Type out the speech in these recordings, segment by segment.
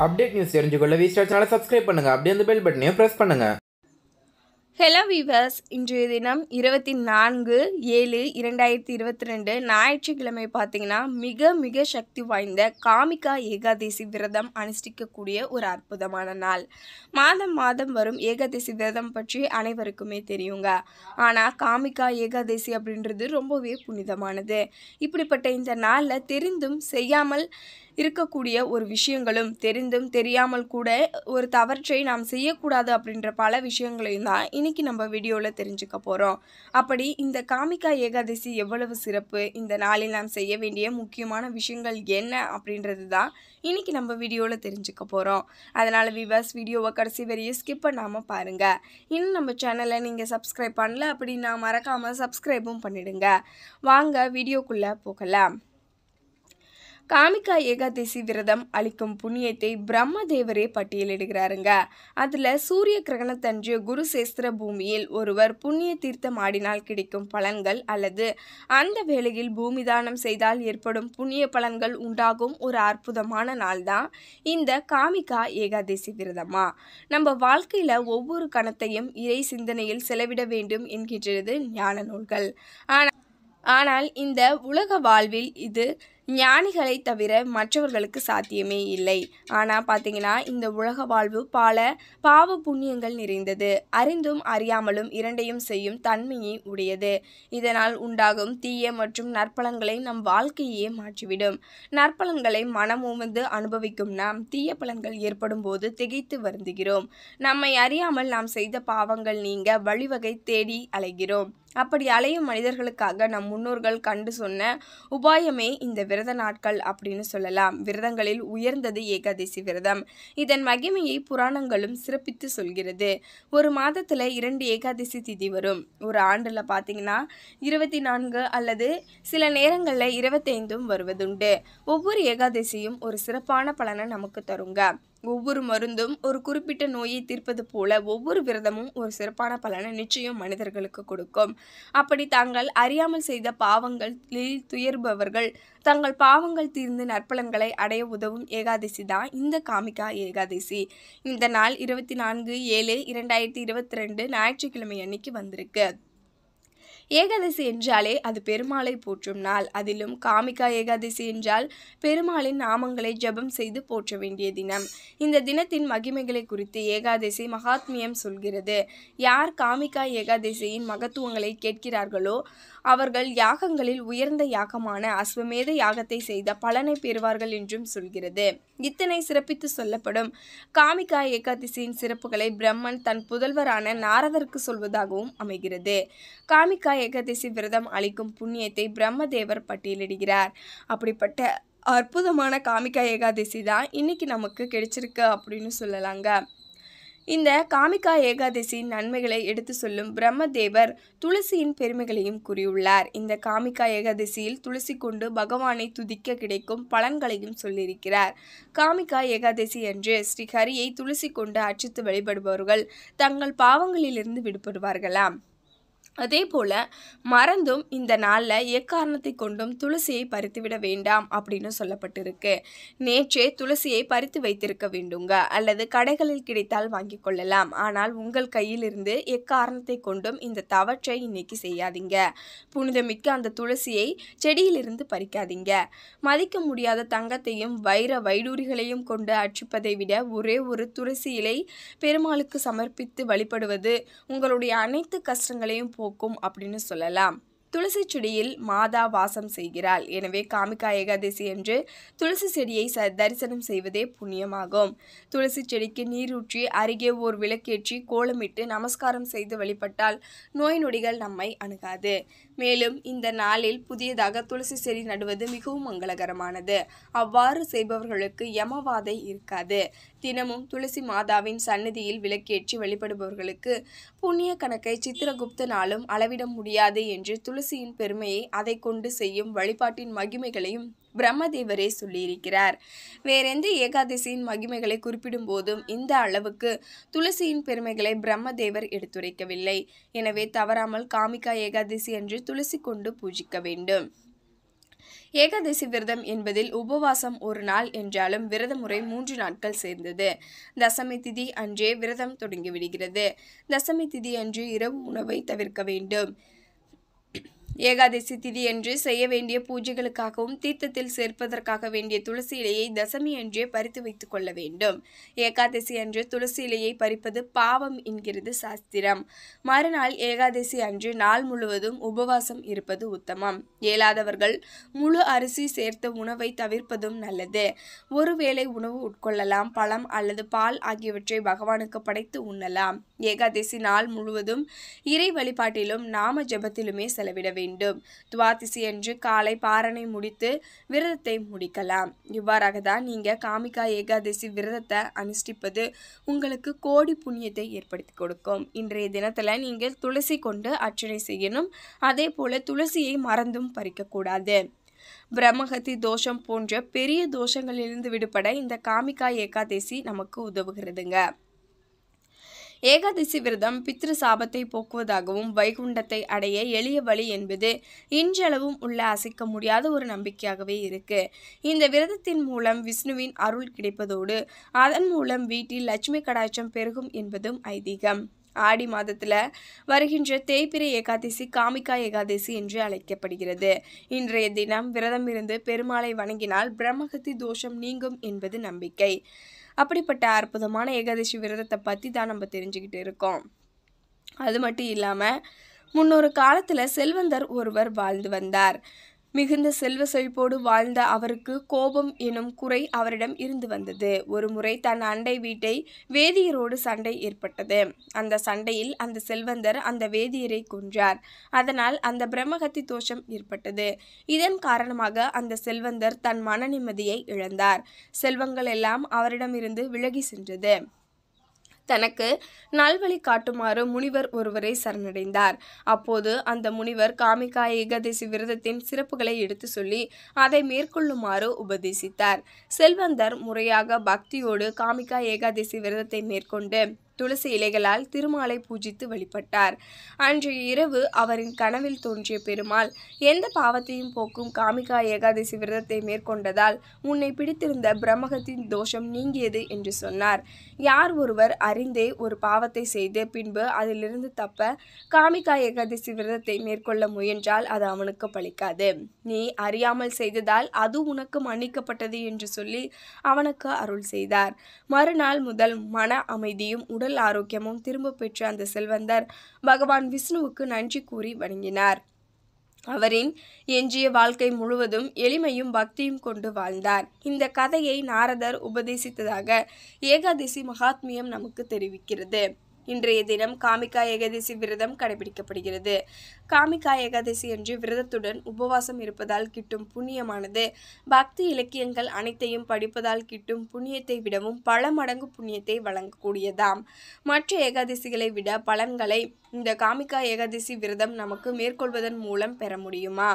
update news தெரிஞ்சுக்கொள்ள V star சேனலை subscribe பண்ணுங்கள் அப்படியே அந்த பெல் பட்டனையும் ப்ரெஸ் பண்ணுங்கள் ஹலோ வீவர்ஸ் இன்றைய தினம் இருபத்தி நான்கு ஏழு இரண்டாயிரத்தி இருபத்தி ரெண்டு ஞாயிற்றுக்கிழமை பார்த்தீங்கன்னா மிக மிக சக்தி வாய்ந்த காமிகா ஏகாதசி விரதம் அனுஷ்டிக்கக்கூடிய ஒரு அற்புதமான நாள் மாதம் மாதம் வரும் ஏகாதசி விரதம் பற்றி அனைவருக்குமே தெரியுங்க ஆனால் காமிகா ஏகாதசி அப்படின்றது ரொம்பவே புனிதமானது இப்படிப்பட்ட இந்த நாளில் தெரிந்தும் செய்யாமல் இருக்கக்கூடிய ஒரு விஷயங்களும் தெரிந்தும் தெரியாமல் கூட ஒரு தவற்றை நாம் செய்யக்கூடாது அப்படின்ற பல விஷயங்களையும் தான் இன்னைக்கு நம்ம வீடியோவில் தெரிஞ்சுக்க போகிறோம் அப்படி இந்த காமிகா ஏகாதசி எவ்வளவு சிறப்பு இந்த நாளில் நாம் செய்ய வேண்டிய முக்கியமான விஷயங்கள் என்ன அப்படின்றது தான் இன்னைக்கு நம்ம வீடியோவில் தெரிஞ்சுக்க போகிறோம் அதனால் விவர்ஸ் வீடியோவை கடைசி வரையும் ஸ்கிப் பண்ணாமல் பாருங்கள் இன்னும் நம்ம சேனலை நீங்கள் சப்ஸ்கிரைப் பண்ணல அப்படின்னா மறக்காமல் சப்ஸ்கிரைபும் பண்ணிடுங்க வாங்க வீடியோக்குள்ளே போகலாம் காமிகா ஏகாதசி விரதம் அளிக்கும் புண்ணியத்தை பிரம்மதேவரே பட்டியலிடுகிறாருங்க அதில் சூரிய கிரகணத்தன்று குரு சேஸ்திர பூமியில் ஒருவர் புண்ணிய தீர்த்தம் ஆடினால் கிடைக்கும் பலன்கள் அல்லது அந்த வேளையில் பூமி தானம் செய்தால் ஏற்படும் புண்ணிய பலன்கள் உண்டாகும் ஒரு அற்புதமான நாள் தான் இந்த காமிகா ஏகாதசி விரதமா நம்ம வாழ்க்கையில் ஒவ்வொரு கணத்தையும் இறை சிந்தனையில் செலவிட வேண்டும் என்கின்றது ஞான நூல்கள் ஆனால் ஆனால் இந்த உலக வாழ்வில் இது ஞானிகளை தவிர மற்றவர்களுக்கு சாத்தியமே இல்லை ஆனால் பார்த்தீங்கன்னா இந்த உலக வாழ்வு பல பாவ புண்ணியங்கள் நிறைந்தது அறிந்தும் அறியாமலும் இரண்டையும் செய்யும் தன்மையை உடையது இதனால் உண்டாகும் தீய மற்றும் நற்பலன்களை நம் வாழ்க்கையே மாற்றிவிடும் நற்பலன்களை மனம் உமந்து அனுபவிக்கும் நாம் தீய பலன்கள் ஏற்படும் போது திகைத்து வருந்துகிறோம் நம்மை அறியாமல் நாம் செய்த பாவங்கள் நீங்க வழிவகை தேடி அலைகிறோம் அப்படி அலையும் மனிதர்களுக்காக நம் முன்னோர்கள் கண்டு சொன்ன உபாயமே இந்த விரத நாட்கள் அப்படின்னு சொல்லலாம் விரதங்களில் உயர்ந்தது ஏகாதசி விரதம் இதன் மகிமையை புராணங்களும் சிறப்பித்து சொல்கிறது ஒரு மாதத்தில் இரண்டு ஏகாதசி திதி வரும் ஒரு ஆண்டில் பார்த்தீங்கன்னா இருபத்தி நான்கு அல்லது சில நேரங்களில் இருபத்தைந்தும் வருவதுண்டு ஒவ்வொரு ஏகாதசியும் ஒரு சிறப்பான பலனை நமக்கு தருங்க ஒவ்வொரு மருந்தும் ஒரு குறிப்பிட்ட நோயை தீர்ப்பது போல ஒவ்வொரு விரதமும் ஒரு சிறப்பான பலனை நிச்சயம் மனிதர்களுக்கு கொடுக்கும் அப்படி தாங்கள் அறியாமல் செய்த பாவங்களில் துயர்பவர்கள் தங்கள் பாவங்கள் தீர்ந்து நற்பலன்களை அடைய உதவும் ஏகாதசி தான் இந்த காமிகா ஏகாதசி இந்த நாள் இருபத்தி நான்கு ஏழு இரண்டாயிரத்தி இருபத்தி ரெண்டு ஞாயிற்றுக்கிழமை அன்னைக்கு வந்திருக்கு ஏகாதசி என்றாலே அது பெருமாளை போற்றும் நாள் அதிலும் காமிகா ஏகாதசி என்றால் பெருமாளின் நாமங்களை ஜெபம் செய்து போற்ற வேண்டிய தினம் இந்த தினத்தின் மகிமைகளை குறித்து ஏகாதசி மகாத்மியம் சொல்கிறது யார் காமிகா ஏகாதசியின் மகத்துவங்களை கேட்கிறார்களோ அவர்கள் யாகங்களில் உயர்ந்த யாகமான அஸ்வமேத யாகத்தை செய்த பலனை பெறுவார்கள் என்றும் சொல்கிறது இத்தனை சிறப்பித்து சொல்லப்படும் காமிகா ஏகாதசியின் சிறப்புகளை பிரம்மன் தன் புதல்வரான நாரதருக்கு சொல்வதாகவும் அமைகிறது காமிகா ஏகாதசி விரதம் அளிக்கும் புண்ணியத்தை பிரம்மதேவர் பட்டியலிடுகிறார் அப்படிப்பட்ட அற்புதமான காமிகா ஏகாதசி தான் இன்னைக்கு நமக்கு கிடைச்சிருக்கு அப்படின்னு சொல்லலாங்க இந்த காமிகா ஏகாதசியின் நன்மைகளை எடுத்து சொல்லும் பிரம்மதேவர் துளசியின் பெருமைகளையும் கூறியுள்ளார் இந்த காமிகா ஏகாதசியில் துளசி கொண்டு பகவானை துதிக்க கிடைக்கும் பலன்களையும் சொல்லியிருக்கிறார் காமிகா ஏகாதசி அன்று ஸ்ரீ ஹரியை துளசி கொண்டு அர்ச்சித்து வழிபடுபவர்கள் தங்கள் பாவங்களிலிருந்து விடுபடுவார்களாம் அதே போல மறந்தும் இந்த நாளில் எக்காரணத்தை கொண்டும் துளசியை பறித்துவிட வேண்டாம் அப்படின்னு சொல்லப்பட்டிருக்கு நேற்றே துளசியை பறித்து வைத்திருக்க வேண்டுங்க அல்லது கடைகளில் கிடைத்தால் வாங்கி கொள்ளலாம் ஆனால் உங்கள் கையிலிருந்து எக்காரணத்தை கொண்டும் இந்த தவற்றை இன்னைக்கு செய்யாதீங்க புனிதமிக்க அந்த துளசியை செடியிலிருந்து பறிக்காதீங்க மதிக்க முடியாத தங்கத்தையும் வைர வைடூரிகளையும் கொண்டு அர்ச்சிப்பதை விட ஒரே ஒரு துளசி இலை பெருமாளுக்கு சமர்ப்பித்து வழிபடுவது உங்களுடைய அனைத்து கஷ்டங்களையும் போக்கும் அப்படின்னு சொல்லலாம் துளசி செடியில் மாதா வாசம் செய்கிறாள் எனவே காமிகா ஏகாதசி என்று துளசி செடியை ச தரிசனம் செய்வதே புண்ணியமாகும் துளசி செடிக்கு நீரூற்றி அருகே ஓர் விளக்கேற்றி கோலமிட்டு நமஸ்காரம் செய்து வழிபட்டால் நோய் நொடிகள் நம்மை அணுகாது மேலும் இந்த நாளில் புதியதாக துளசி செடி நடுவது மிகவும் மங்களகரமானது அவ்வாறு செய்பவர்களுக்கு யமவாதை இருக்காது தினமும் துளசி மாதாவின் சன்னதியில் விளக்கேற்றி வழிபடுபவர்களுக்கு புண்ணிய கணக்கை சித்திரகுப்த நாளும் அளவிட முடியாது என்று துளசியின் பெருமையை அதை கொண்டு செய்யும் வழிபாட்டின் மகிமைகளையும் பிரம்மதேவரே சொல்லியிருக்கிறார் வேறெந்த ஏகாதசியின் மகிமைகளை குறிப்பிடும் போதும் இந்த அளவுக்கு துளசியின் பெருமைகளை பிரம்மதேவர் எடுத்துரைக்கவில்லை எனவே தவறாமல் காமிகா ஏகாதசி அன்று துளசி கொண்டு பூஜிக்க வேண்டும் ஏகாதசி விரதம் என்பதில் உபவாசம் ஒரு நாள் என்றாலும் விரத முறை மூன்று நாட்கள் சேர்ந்தது தசமி திதி அன்றே விரதம் தொடங்கிவிடுகிறது தசமி திதி அன்று இரவு உணவை தவிர்க்க வேண்டும் ஏகாதசி திதி அன்று செய்ய வேண்டிய பூஜைகளுக்காகவும் தீர்த்தத்தில் சேர்ப்பதற்காக வேண்டிய துளசி இலையை தசமி அன்றே பறித்து வைத்துக் கொள்ள வேண்டும் ஏகாதசி அன்று துளசி இலையை பறிப்பது பாவம் என்கிறது சாஸ்திரம் மறுநாள் ஏகாதசி அன்று நாள் முழுவதும் உபவாசம் இருப்பது உத்தமம் இயலாதவர்கள் முழு அரிசி சேர்த்த உணவை தவிர்ப்பதும் நல்லது ஒருவேளை உணவு உட்கொள்ளலாம் பழம் அல்லது பால் ஆகியவற்றை பகவானுக்கு படைத்து உண்ணலாம் ஏகாதசி நாள் முழுவதும் இறை வழிபாட்டிலும் நாம ஜெபத்திலுமே செலவிட வேண்டும் துவாதிசி அன்று காலை பாரணை முடித்து விரதத்தை முடிக்கலாம் இவ்வாறாக தான் நீங்க காமிகா ஏகாதசி விரதத்தை அனுஷ்டிப்பது உங்களுக்கு கோடி புண்ணியத்தை ஏற்படுத்தி கொடுக்கும் இன்றைய தினத்துல நீங்கள் துளசி கொண்டு அர்ச்சனை செய்யணும் அதே போல துளசியை மறந்தும் பறிக்கக்கூடாது பிரம்மஹத்தி தோஷம் போன்ற பெரிய தோஷங்களிலிருந்து விடுபட இந்த காமிகா ஏகாதசி நமக்கு உதவுகிறதுங்க ஏகாதசி விரதம் பித்ரு சாபத்தை போக்குவதாகவும் வைகுண்டத்தை அடைய எளிய வழி என்பது இன்றளவும் உள்ள அசைக்க முடியாத ஒரு நம்பிக்கையாகவே இருக்கு இந்த விரதத்தின் மூலம் விஷ்ணுவின் அருள் கிடைப்பதோடு அதன் மூலம் வீட்டில் லட்சுமி கடாட்சம் பெருகும் என்பதும் ஐதீகம் ஆடி மாதத்துல வருகின்ற தேய்பிரை ஏகாதசி காமிகா ஏகாதசி என்று அழைக்கப்படுகிறது இன்றைய தினம் விரதம் இருந்து பெருமாளை வணங்கினால் பிரம்மகத்தி தோஷம் நீங்கும் என்பது நம்பிக்கை அப்படிப்பட்ட அற்புதமான ஏகாதசி விரதத்தை பற்றி தான் நம்ம தெரிஞ்சுக்கிட்டு இருக்கோம் அது மட்டும் இல்லாமல் முன்னொரு காலத்தில் செல்வந்தர் ஒருவர் வாழ்ந்து வந்தார் மிகுந்த செல்வ செழிப்போடு வாழ்ந்த அவருக்கு கோபம் எனும் குறை அவரிடம் இருந்து வந்தது ஒரு முறை தன் அண்டை வீட்டை வேதியரோடு சண்டை ஏற்பட்டது அந்த சண்டையில் அந்த செல்வந்தர் அந்த வேதியரை கொன்றார் அதனால் அந்த பிரம்மகத்தி தோஷம் ஏற்பட்டது இதன் காரணமாக அந்த செல்வந்தர் தன் மன நிம்மதியை இழந்தார் செல்வங்கள் எல்லாம் அவரிடமிருந்து விலகி சென்றது தனக்கு நல்வழி காட்டுமாறு முனிவர் ஒருவரை சரணடைந்தார் அப்போது அந்த முனிவர் காமிகா ஏகாதசி விரதத்தின் சிறப்புகளை எடுத்து சொல்லி அதை மேற்கொள்ளுமாறு உபதேசித்தார் செல்வந்தர் முறையாக பக்தியோடு காமிகா ஏகாதசி விரதத்தை மேற்கொண்டு துளசி இலைகளால் திருமாலை பூஜித்து வழிபட்டார் அன்றைய இரவு அவரின் கனவில் தோன்றிய பெருமாள் எந்த பாவத்தையும் போக்கும் காமிகா ஏகாதசி விரதத்தை மேற்கொண்டதால் உன்னை பிடித்திருந்த பிரம்மகத்தின் தோஷம் நீங்கியது என்று சொன்னார் யார் ஒருவர் அறிந்தே ஒரு பாவத்தை செய்து பின்பு அதிலிருந்து தப்ப காமிகா ஏகாதசி விரதத்தை மேற்கொள்ள முயன்றால் அது அவனுக்கு பலிக்காது நீ அறியாமல் செய்ததால் அது உனக்கு மன்னிக்கப்பட்டது என்று சொல்லி அவனுக்கு அருள் செய்தார் மறுநாள் முதல் மன அமைதியும் உடல் ஆரோக்கியமும் திரும்ப பெற்ற அந்த செல்வந்தர் பகவான் விஷ்ணுவுக்கு நன்றி கூறி வணங்கினார் அவரின் எஞ்சிய வாழ்க்கை முழுவதும் எளிமையும் பக்தியும் கொண்டு வாழ்ந்தார் இந்த கதையை நாரதர் உபதேசித்ததாக ஏகாதசி மகாத்மியம் நமக்கு தெரிவிக்கிறது இன்றைய தினம் காமிகா ஏகாதசி விரதம் கடைபிடிக்கப்படுகிறது காமிகா ஏகாதசி என்று விரதத்துடன் உபவாசம் இருப்பதால் கிட்டும் புண்ணியமானது பக்தி இலக்கியங்கள் அனைத்தையும் படிப்பதால் கிட்டும் புண்ணியத்தை விடவும் பல மடங்கு புண்ணியத்தை வழங்கக்கூடியதாம் மற்ற ஏகாதசிகளை விட பலன்களை இந்த காமிகா ஏகாதசி விரதம் நமக்கு மேற்கொள்வதன் மூலம் பெற முடியுமா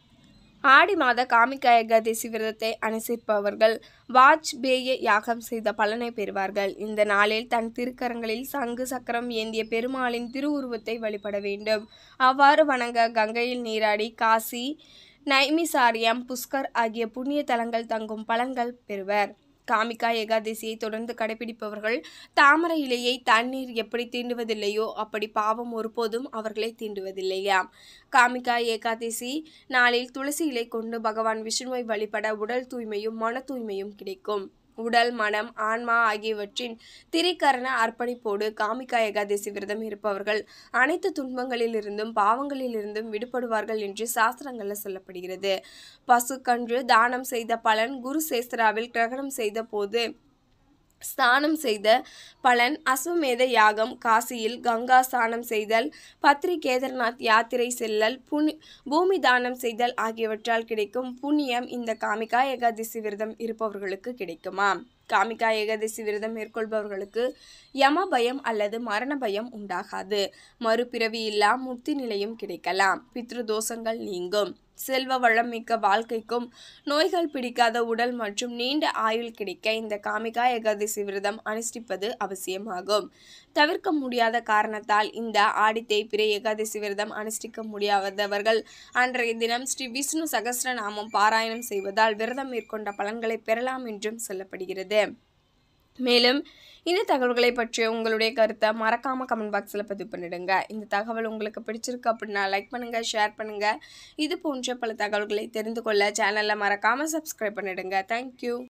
ஆடி மாத காமிகா ஏகாதசி விரதத்தை அனுசரிப்பவர்கள் வாஜ்பேய யாகம் செய்த பலனை பெறுவார்கள் இந்த நாளில் தன் திருக்கரங்களில் சங்கு சக்கரம் ஏந்திய பெருமாளின் திருவுருவத்தை வழிபட வேண்டும் அவ்வாறு வணங்க கங்கையில் நீராடி காசி நைமிசாரியம் புஷ்கர் ஆகிய புண்ணிய தலங்கள் தங்கும் பலன்கள் பெறுவர் காமிகா ஏகாதசியை தொடர்ந்து கடைபிடிப்பவர்கள் தாமரை இலையை தண்ணீர் எப்படி தீண்டுவதில்லையோ அப்படி பாவம் ஒருபோதும் அவர்களை தீண்டுவதில்லையாம் காமிகா ஏகாதசி நாளில் துளசி இலை கொண்டு பகவான் விஷ்ணுவை வழிபட உடல் தூய்மையும் மன தூய்மையும் கிடைக்கும் உடல் மனம் ஆன்மா ஆகியவற்றின் திரிகரண அர்ப்பணிப்போடு காமிகா ஏகாதசி விரதம் இருப்பவர்கள் அனைத்து துன்பங்களிலிருந்தும் பாவங்களிலிருந்தும் விடுபடுவார்கள் என்று சாஸ்திரங்கள்ல சொல்லப்படுகிறது பசுக்கன்று தானம் செய்த பலன் குரு சேஸ்திராவில் கிரகணம் செய்த போது ஸ்நானம் செய்த பலன் அஸ்வமேத யாகம் காசியில் கங்கா ஸ்நானம் செய்தல் பத்ரி கேதார்நாத் யாத்திரை செல்லல் புனி பூமி தானம் செய்தல் ஆகியவற்றால் கிடைக்கும் புண்ணியம் இந்த காமிகா ஏகாதசி விரதம் இருப்பவர்களுக்கு கிடைக்குமா காமிகா ஏகாதசி விரதம் மேற்கொள்பவர்களுக்கு யம பயம் அல்லது மரண பயம் உண்டாகாது மறுபிறவி இல்லா முக்தி நிலையும் கிடைக்கலாம் பித்ரு தோஷங்கள் நீங்கும் செல்வ வளம் மிக்க வாழ்க்கைக்கும் நோய்கள் பிடிக்காத உடல் மற்றும் நீண்ட ஆயுள் கிடைக்க இந்த காமிகா ஏகாதசி விரதம் அனுஷ்டிப்பது அவசியமாகும் தவிர்க்க முடியாத காரணத்தால் இந்த ஆடி தேய்பிரை ஏகாதசி விரதம் அனுஷ்டிக்க முடியாதவர்கள் அன்றைய தினம் ஸ்ரீ விஷ்ணு சகஸ்ரநாமம் பாராயணம் செய்வதால் விரதம் மேற்கொண்ட பலன்களை பெறலாம் என்றும் சொல்லப்படுகிறது மேலும் இந்த தகவல்களை பற்றிய உங்களுடைய கருத்தை மறக்காமல் கமெண்ட் பாக்ஸில் பதிவு பண்ணிடுங்க இந்த தகவல் உங்களுக்கு பிடிச்சிருக்கு அப்படின்னா லைக் பண்ணுங்கள் ஷேர் பண்ணுங்கள் இது போன்ற பல தகவல்களை தெரிந்து கொள்ள சேனலை மறக்காமல் சப்ஸ்கிரைப் பண்ணிடுங்க தேங்க்யூ